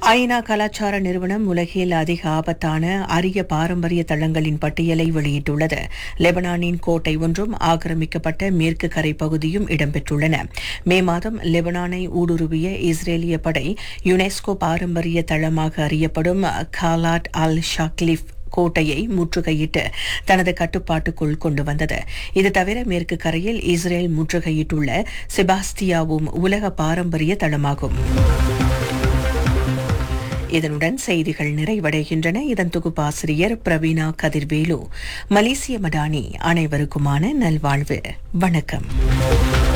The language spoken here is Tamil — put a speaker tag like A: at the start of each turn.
A: ஐநா கலாச்சார நிறுவனம் உலகில் அதிக ஆபத்தான அரிய பாரம்பரிய தளங்களின் பட்டியலை வெளியிட்டுள்ளது லெபனானின் கோட்டை ஒன்றும் ஆக்கிரமிக்கப்பட்ட மேற்கு கரை பகுதியும் இடம்பெற்றுள்ளன மே மாதம் லெபனானை ஊடுருவிய இஸ்ரேலிய படை யுனெஸ்கோ பாரம்பரிய தளமாக அறியப்படும் காலாட் அல் ஷாக்லிஃப் கோட்டையை முற்றுகையிட்டு தனது கட்டுப்பாட்டுக்குள் கொண்டு வந்தது இது தவிர மேற்கு கரையில் இஸ்ரேல் முற்றுகையிட்டுள்ள செபாஸ்தியாவும் உலக பாரம்பரிய தளமாகும் இதனுடன் செய்திகள் நிறைவடைகின்றன இதன் தொகுப்பாசிரியர் பிரவீணா கதிர்வேலு மலேசிய மடானி அனைவருக்குமான நல்வாழ்வு வணக்கம்